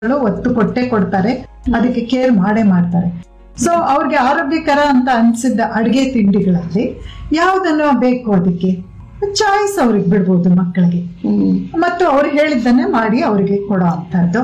ಒತ್ತು ಕೊಟ್ಟೆ ಕೊಡ್ತಾರೆ ಅದಕ್ಕೆ ಕೇರ್ ಮಾಡೇ ಮಾಡ್ತಾರೆ ಸೊ ಅವ್ರಿಗೆ ಆರೋಗ್ಯಕರ ಅಂತ ಅನ್ಸಿದ್ದ ಅಡಿಗೆ ತಿಂಡಿಗಳಲ್ಲಿ ಯಾವ್ದನ್ನು ಬೇಕು ಅದಕ್ಕೆ ಚಾಯ್ಸ್ ಅವ್ರಿಗೆ ಬಿಡ್ಬೋದು ಮಕ್ಕಳಿಗೆ ಹ್ಮ್ ಮತ್ತು ಅವ್ರು ಹೇಳಿದ್ದನ್ನೇ ಮಾಡಿ ಅವರಿಗೆ ಕೊಡೋ ಅಂತದ್ದು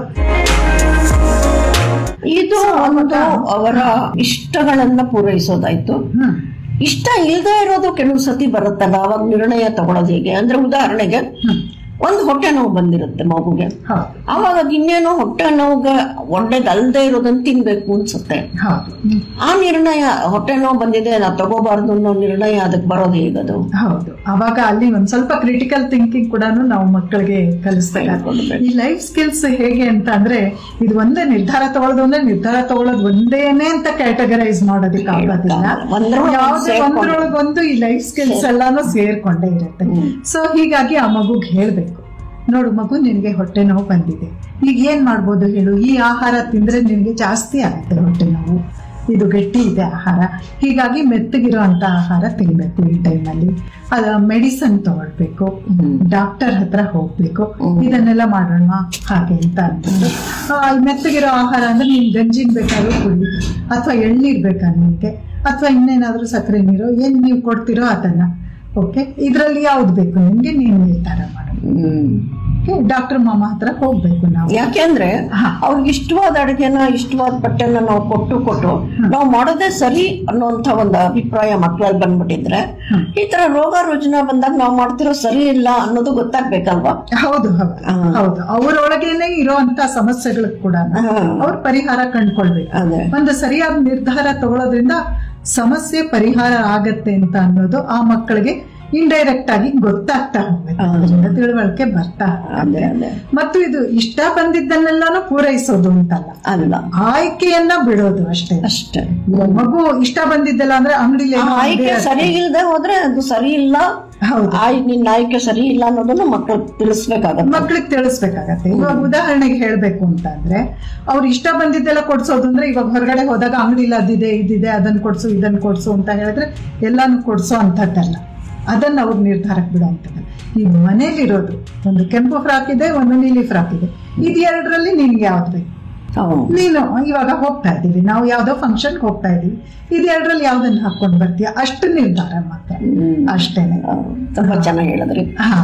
ಇದು ಒಂದು ಅವರ ಇಷ್ಟಗಳನ್ನ ಪೂರೈಸೋದಾಯ್ತು ಹ್ಮ್ ಇಷ್ಟ ಇಲ್ಲದೆ ಇರೋದು ಕೆಲವು ಸತಿ ಬರುತ್ತಲ್ಲ ಅವಾಗ ನಿರ್ಣಯ ತಗೊಳ್ಳೋದು ಹೇಗೆ ಅಂದ್ರೆ ಉದಾಹರಣೆಗೆ ಹ್ಮ್ ಒಂದು ಹೊಟ್ಟೆ ನೋವು ಬಂದಿರುತ್ತೆ ಮಗುಗೆ ಹೌದು ಅವಾಗ ಅದ್ ಇನ್ನೇನೋ ಹೊಟ್ಟೆ ನೋವುಗೆ ಒಳ್ಳೇದಲ್ದೇ ಇರೋದನ್ನ ತಿನ್ಬೇಕು ಅನ್ಸುತ್ತೆ ಹೌದು ಹ್ಮ್. ಆ ನಿರ್ಣಯ ಹೊಟ್ಟೆ ನೋವು ಬಂದಿದೆ ನಾ ತಗೋಬಾರ್ದು ಅನ್ನೋ ನಿರ್ಣಯ ಅದಕ್ಕೆ ಬರೋದು ಹೇಗದು ಹೌದು ಅವಾಗ ಅಲ್ಲಿ ಒಂದ್ ಸ್ವಲ್ಪ ಕ್ರಿಟಿಕಲ್ ಥಿಂಕಿಂಗ್ ಕೂಡ ನಾವು ಮಕ್ಕಳಿಗೆ ಕಲಿಸ್ಬೇಕಾಗುತ್ತೆ ಕಲಿಸ್ಬೇಕು. ಈ ಲೈಫ್ ಸ್ಕಿಲ್ಸ್ ಹೇಗೆ ಅಂತ ಅಂದ್ರೆ ಇದು ಒಂದೇ ನಿರ್ಧಾರ ತಗೊಳ್ಳೋದು ಅಂದ್ರೆ ನಿರ್ಧಾರ ತಗೊಳ್ಳೋದು ಒಂದೇನೆ ಅಂತ ಕ್ಯಾಟಗರೈಸ್ ಮಾಡೋದಕ್ಕೆ ಆಗೋದಿಲ್ಲ ಒಂದ್ರೊಳಗೆ ಯಾವ್ದೇ ಸೇರ್ಕೊಂಡು. ಒಂದ್ರೊಳಗೊಂದು ಈ ಲೈಫ್ ಸ್ಕಿಲ್ಸ್ ಎಲ್ಲಾನು ಸೇರ್ಕೊಂಡೇ ಇರುತ್ತೆ ಸೊ ಹೀಗಾಗಿ ಆ ಮಗುಗ್ ಹೇಳ್ಬೇಕು ನೋಡು ಮಗು ನಿನ್ಗೆ ಹೊಟ್ಟೆ ನೋವು ಬಂದಿದೆ ಈಗ ಏನ್ ಮಾಡ್ಬೋದು ಹೇಳು ಈ ಆಹಾರ ತಿಂದ್ರೆ ನಿನ್ಗೆ ಜಾಸ್ತಿ ಆಗುತ್ತೆ ಹೊಟ್ಟೆ ನೋವು ಇದು ಗಟ್ಟಿ ಇದೆ ಆಹಾರ ಹೀಗಾಗಿ ಮೆತ್ತಗಿರೋ ಅಂತ ಆಹಾರ ತಿನ್ಬೇಕು ಈ ಟೈಮಲ್ಲಿ ಅದ ಮೆಡಿಸನ್ ತಗೊಳ್ಬೇಕು ಡಾಕ್ಟರ್ ಹತ್ರ ಹೋಗ್ಬೇಕು ಇದನ್ನೆಲ್ಲ ಮಾಡೋಣ ಹಾಗೆ ಅಂತ ಅಂದ್ಬಿಟ್ಟು ಆ, ಈ ಮೆತ್ತಗಿರೋ ಆಹಾರ ಅಂದ್ರೆ ನೀನ್ ಗಂಜಿನ್ ಬೇಕಾದ್ರೂ ಕುಡಿ ಅಥವಾ ಎಳ್ನೀರ್ ಬೇಕಾ ನಿನ್ಗೆ ಅಥವಾ ಇನ್ನೇನಾದ್ರೂ ಸಕ್ಕರೆ ನೀರು ಏನ್ ನೀವು ಕೊಡ್ತಿರೋ ಅದನ್ನ ಓಕೆ ಇದ್ರಲ್ಲಿ ಯಾವ್ದು ಬೇಕು ನಿಮ್ಗೆ ನೀನ್ ನಿರ್ಧಾರ ಮಾಡು ಡಾಕ್ಟರ್ ಮಾಮ ಹತ್ರ ಹೋಗ್ಬೇಕು ನಾವು ಯಾಕೆಂದ್ರೆ ಹಾ. ಅವ್ರಿಗೆ ಇಷ್ಟವಾದ ಅಡುಗೆನ ಇಷ್ಟವಾದ ಬಟ್ಟೆನ ನಾವು ಕೊಟ್ಟು ಕೊಟ್ಟು ನಾವು ಮಾಡೋದೇ ಸರಿ ಅನ್ನೋಂಥ ಒಂದು ಅಭಿಪ್ರಾಯ ಮಕ್ಕಳಲ್ಲಿ ಬಂದ್ಬಿಟ್ಟಿದ್ರೆ ಈ ತರ ರೋಗ ರುಜಿನ ಬಂದಾಗ ನಾವು ಮಾಡ್ತಿರೋ ಸರಿ ಇಲ್ಲ ಅನ್ನೋದು ಗೊತ್ತಾಗ್ಬೇಕಲ್ವಾ ಹೌದು ಹೌದು ಹೌದು ಅವರೊಳಗೇನೆ ಇರೋಂತ ಸಮಸ್ಯೆಗಳು ಕೂಡ ಹಾ. ಅವ್ರ ಪರಿಹಾರ ಕಂಡ್ಕೊಳ್ಬೇಕು ಅದೇ ಒಂದು ಸರಿಯಾದ ನಿರ್ಧಾರ ತಗೊಳ್ಳೋದ್ರಿಂದ ಸಮಸ್ಯೆ ಪರಿಹಾರ ಆಗತ್ತೆ ಅಂತ ಅನ್ನೋದು ಆ ಮಕ್ಕಳಿಗೆ ಇಂಡೈರೆಕ್ಟ್ ಆಗಿ ಗೊತ್ತಾಗ್ತಾ ಹೋಗುತ್ತೆ ಅದರಿಂದ ತಿಳುವಳಿಕೆ ಬರ್ತಾ ಅದೇ ಅದೇ ಮತ್ತು ಇದು ಇಷ್ಟ ಬಂದಿದ್ದನ್ನೆಲ್ಲಾನು ಪೂರೈಸೋದು ಅಂತಲ್ಲ ಅಲ್ಲ ಆಯ್ಕೆಯನ್ನ ಬಿಡೋದು ಅಷ್ಟೇ ಅಷ್ಟೇ ಮಗು ಇಷ್ಟ ಬಂದಿದ್ದಲ್ಲ ಅಂದ್ರೆ ಅಂಗಡಿಲಿ ಆ ಆಯ್ಕೆ ಸರಿ ಇಲ್ಲದೆ ಹೋದ್ರೆ ಅದು ಸರಿ ಇಲ್ಲ ಹೌದು ಆಯ್ ನಿನ್ನ ಆಯ್ಕೆ ಸರಿ ಇಲ್ಲ ಅನ್ನೋದನ್ನ ಮಕ್ಕಳು ತಿಳಿಸ್ಬೇಕಾಗತ್ತೆ ಮಕ್ಳಿಗೆ ತಿಳಿಸ್ಬೇಕಾಗತ್ತೆ ಇವಾಗ ಉದಾಹರಣೆಗೆ ಹೇಳ್ಬೇಕು ಅಂತ ಅಂದ್ರೆ ಅವ್ರು ಇಷ್ಟ ಬಂದಿದ್ದೆಲ್ಲ ಕೊಡ್ಸೋದು ಅಂದ್ರೆ ಇವಾಗ ಹೊರಗಡೆ ಹೋದಾಗ ಅಂಗಡಿಲಿ ಅದಿದೆ ಇದಿದೆ ಅದನ್ನ ಕೊಡ್ಸು ಇದನ್ನ ಕೊಡ್ಸು ಅಂತ ಹೇಳಿದ್ರೆ ಎಲ್ಲಾನು ಕೊಡ್ಸೋ ಅಂತದ್ದಲ್ಲ ಅದನ್ನ ಅವ್ರು ನಿರ್ಧಾರಕ್ಕೆ ಬಿಡೋ ಅಂತದ್ದು ಈಗ ಮನೇಲಿರೋದು ಒಂದು ಕೆಂಪು ಫ್ರಾಕ್ ಇದೆ ಒಂದು ನೀಲಿ ಫ್ರಾಕ್ ಇದೆ ಇದು ಎರಡರಲ್ಲಿ ನಿನ್ಗೆ ಯಾವ್ದು ಬೇಕು ಹೌದು. ನೀನು ಇವಾಗ ಹೋಗ್ತಾ ಇದ್ದೀವಿ ನಾವು ಯಾವ್ದೋ ಫಂಕ್ಷನ್ ಹೋಗ್ತಾ ಇದೀವಿ ಇದು ಎರಡರಲ್ಲಿ ಯಾವ್ದನ್ನ ಹಾಕೊಂಡ್ ಬರ್ತೀಯ ಅಷ್ಟು ನಿರ್ಧಾರ ಮಾತ್ರ ಹ್ಮ್. ಅಷ್ಟೇನೆ ಹೌದು. ತುಂಬಾ ಚೆನ್ನಾಗಿ ಹೇಳಿದ್ರಿ ಹಾ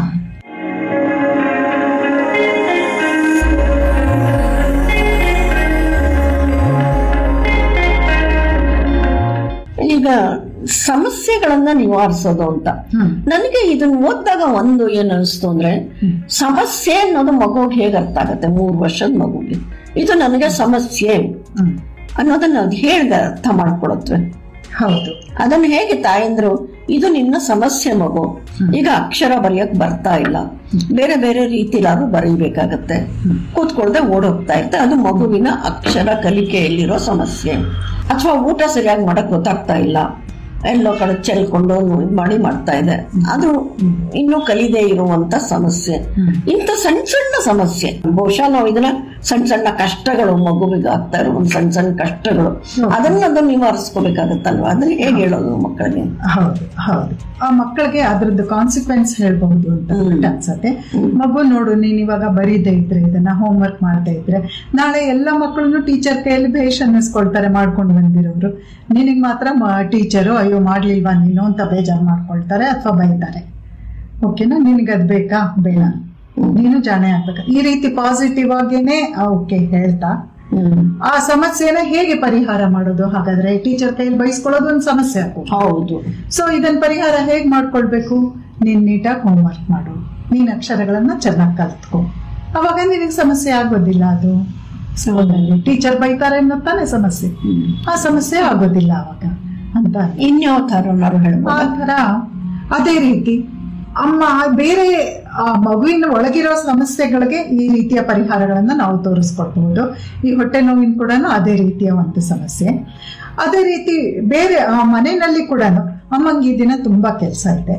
ಈಗ ಸಮಸ್ಯೆಗಳನ್ನ ನಿವಾರಿಸೋದು ಅಂತ ಹ್ಮ್ ನನಗೆ ಇದನ್ನ ಓದಿದಾಗ ಒಂದು ಏನ್ ಅನಿಸ್ತು ಅಂದ್ರೆ ಸಮಸ್ಯೆ ಅನ್ನೋದು ಮಗುಗೆ ಹೇಗೆ ಅರ್ಥ ಆಗತ್ತೆ ಮೂರು ವರ್ಷದ ಮಗುಗೆ ಇದು ನನಗೆ ಸಮಸ್ಯೆ ಹ್ಮ್ ಅನ್ನೋದನ್ನ ಅದು ಹೇಗೆ ಅರ್ಥ ಮಾಡ್ಕೊಳತ್ವೆ ಹೌದು ಅದನ್ನ ಹೇಗೆ ತಾಯಂದ್ರು ಇದು ನಿನ್ನ ಸಮಸ್ಯೆ ಮಗು ಈಗ ಅಕ್ಷರ ಬರೆಯಕ್ ಬರ್ತಾ ಇಲ್ಲ ಬೇರೆ ಬೇರೆ ರೀತಿಲಾದ್ರೂ ಬರೀಬೇಕಾಗತ್ತೆ ಕೂತ್ಕೊಳ್ದೆ ಓಡೋಗ್ತಾ ಇರುತ್ತೆ ಅದು ಮಗುವಿನ ಅಕ್ಷರ ಕಲಿಕೆಯಲ್ಲಿರೋ ಸಮಸ್ಯೆ ಅಥವಾ ಊಟ ಸರಿಯಾಗಿ ಮಾಡಕ್ ಗೊತ್ತಾಗ್ತಾ ಇಲ್ಲ ಎಲ್ಲೋ ಕಡೆ ಚೆಲ್ಕೊಂಡು ಇದ್ ಮಾಡಿ ಮಾಡ್ತಾ ಇದೆ ಅದು ಇನ್ನೂ ಕಲಿದೇ ಇರುವಂತ ಸಮಸ್ಯೆ ಇಂಥ ಸಣ್ಣ ಸಣ್ಣ ಸಮಸ್ಯೆ ಬಹುಶಃ ನಾವು ಇದನ್ನ ಸಣ್ಣ ಸಣ್ಣ ಕಷ್ಟಗಳು ಮಗುವಿಗೆ ಆಗ್ತಾ ಇರೋ ಒಂದ್ ಸಣ್ಣ ಸಣ್ಣ ಕಷ್ಟಗಳು ಅದನ್ನ ಅದನ್ನ ನಿವಾರಿಸ್ಕೋಬೇಕಾಗತ್ತಲ್ವಾ ಅದನ್ನ ಹೇಗೆ ಹೇಳೋದು ಮಕ್ಕಳಿಗೆ ಹೌದು ಹೌದು ಆ ಮಕ್ಕಳಿಗೆ ಅದ್ರದ್ದು ಕಾನ್ಸಿಕ್ವೆನ್ಸ್ ಹೇಳ್ಬಹುದು ಅಂತ ಬಿಟ್ಟು ಅನ್ಸತ್ತೆ ಮಗು ನೋಡು ನೀನ್ ಇವಾಗ ಬರೀದೇ ಇದ್ರೆ ಇದನ್ನ ಹೋಮ್ ವರ್ಕ್ ಮಾಡದೇ ಇದ್ರೆ ನಾಳೆ ಎಲ್ಲ ಮಕ್ಕಳನ್ನು ಟೀಚರ್ ಕೈಯಲ್ಲಿ ಭೇಷ್ ಅನ್ನಿಸ್ಕೊಳ್ತಾರೆ ಮಾಡ್ಕೊಂಡು ಬಂದಿರೋರು ನಿನಗ್ ಮಾತ್ರ ಟೀಚರು ಅಯ್ಯೋ ಮಾಡ್ಲಿಲ್ವಾ ನೀನು ಅಂತ ಬೇಜಾರು ಮಾಡ್ಕೊಳ್ತಾರೆ ಅಥವಾ ಬೈತಾರೆ ಓಕೆನಾ ನಿನಗದ್ ಬೇಕಾ ಬೇಡ ನೀನು ಜಾಣೆ ಆಗ್ಬೇಕಾ ಈ ರೀತಿ ಪಾಸಿಟಿವ್ ಆಗೇನೆ ಓಕೆ ಹೇಳ್ತಾ ಹ್ಮ್ ಆ ಸಮಸ್ಯೆನ ಹೇಗೆ ಪರಿಹಾರ ಮಾಡೋದು ಹಾಗಾದ್ರೆ ಟೀಚರ್ ಕೈಯಲ್ಲಿ ಬೈಸ್ಕೊಳ್ಳೋದು ಒಂದು ಸಮಸ್ಯೆ ಆಗ್ಬೋದು ಹೌದು ಸೊ ಇದನ್ನ ಪರಿಹಾರ ಹೇಗ್ ಮಾಡ್ಕೊಳ್ಬೇಕು ನೀನ್ ನೀಟಾಗಿ ಹೋಮ್ ವರ್ಕ್ ಮಾಡು ನೀನ್ ಅಕ್ಷರಗಳನ್ನ ಚೆನ್ನಾಗಿ ಕಲ್ತ್ಕೊ ಅವಾಗ ನಿನಗೆ ಸಮಸ್ಯೆ ಆಗೋದಿಲ್ಲ ಅದು ಟೀಚರ್ ಬೈತಾರೆ ಅನ್ನೋ ತಾನೇ ಸಮಸ್ಯೆ ಆ ಸಮಸ್ಯೆ ಆಗೋದಿಲ್ಲ ಅವಾಗ ಅಂತ ಇನ್ಯಾವ ಥರನಾರು ಆ ಹೇಳ್ಬೋದು ತರ ಅದೇ ರೀತಿ ಅಮ್ಮ ಬೇರೆ ಆ ಮಗುವಿನ ಒಳಗಿರೋ ಸಮಸ್ಯೆಗಳಿಗೆ ಈ ರೀತಿಯ ಪರಿಹಾರಗಳನ್ನ ನಾವು ತೋರಿಸ್ಕೊಡ್ಬಹುದು ಈ ಹೊಟ್ಟೆ ನೋವಿನ ಕೂಡ ಅದೇ ರೀತಿಯ ಒಂದು ಸಮಸ್ಯೆ ಅದೇ ರೀತಿ ಬೇರೆ ಆ ಮನೆಯಲ್ಲಿ ಕೂಡ ಅಮ್ಮಂಗೆ ಈ ದಿನ ತುಂಬಾ ಕೆಲಸ ಇದೆ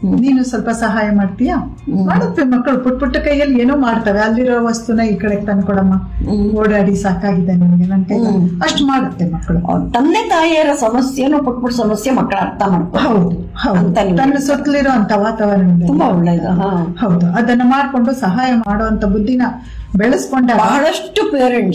ನೀನು ಸ್ವಲ್ಪ ಸಹಾಯ ಮಾಡ್ತೀಯಾ ಮಾಡುತ್ತವೆ ಮಕ್ಕಳು ಪುಟ್ ಪುಟ್ಟ ಕೈಯಲ್ಲಿ ಏನೋ ಮಾಡ್ತವೆ ಅಲ್ಲಿರೋ ವಸ್ತುನ ಈ ಕಡೆ ತಂದ್ಕೊಡಮ್ಮ ಓಡಾಡಿ ಸಾಕಾಗಿದೆ ನಿಮ್ಗೆ ನನ್ ಕೈ ಅಷ್ಟು ಮಾಡುತ್ತೆ ಮಕ್ಕಳು ಅವ್ರ್ ತಂದೆ ತಾಯಿಯರ ಸಮಸ್ಯೆನು ಪುಟ್ ಪುಟ್ ಸಮಸ್ಯೆ ಮಕ್ಕಳ ಅರ್ಥ ಮಾಡ್ಕೊ ಹೌದು ಹೌದು ಅಂತ ನಿಮ್ಗೆ- ತನ್ನ ಸುತ್ತಲಿರೋ ಅಂತ ವಾತಾವರಣದಲ್ಲಿ ತುಂಬಾ ಒಳ್ಳೇದು ಹಾ ಹೌದು ಅದನ್ನ ಮಾಡ್ಕೊಂಡು ಸಹಾಯ ಮಾಡುವಂತ ಬುದ್ಧಿನ ಬೆಳೆಸ್ಕೊಂಡ ಬಹಳಷ್ಟು ಪೇರೆಂಟ್ಸ್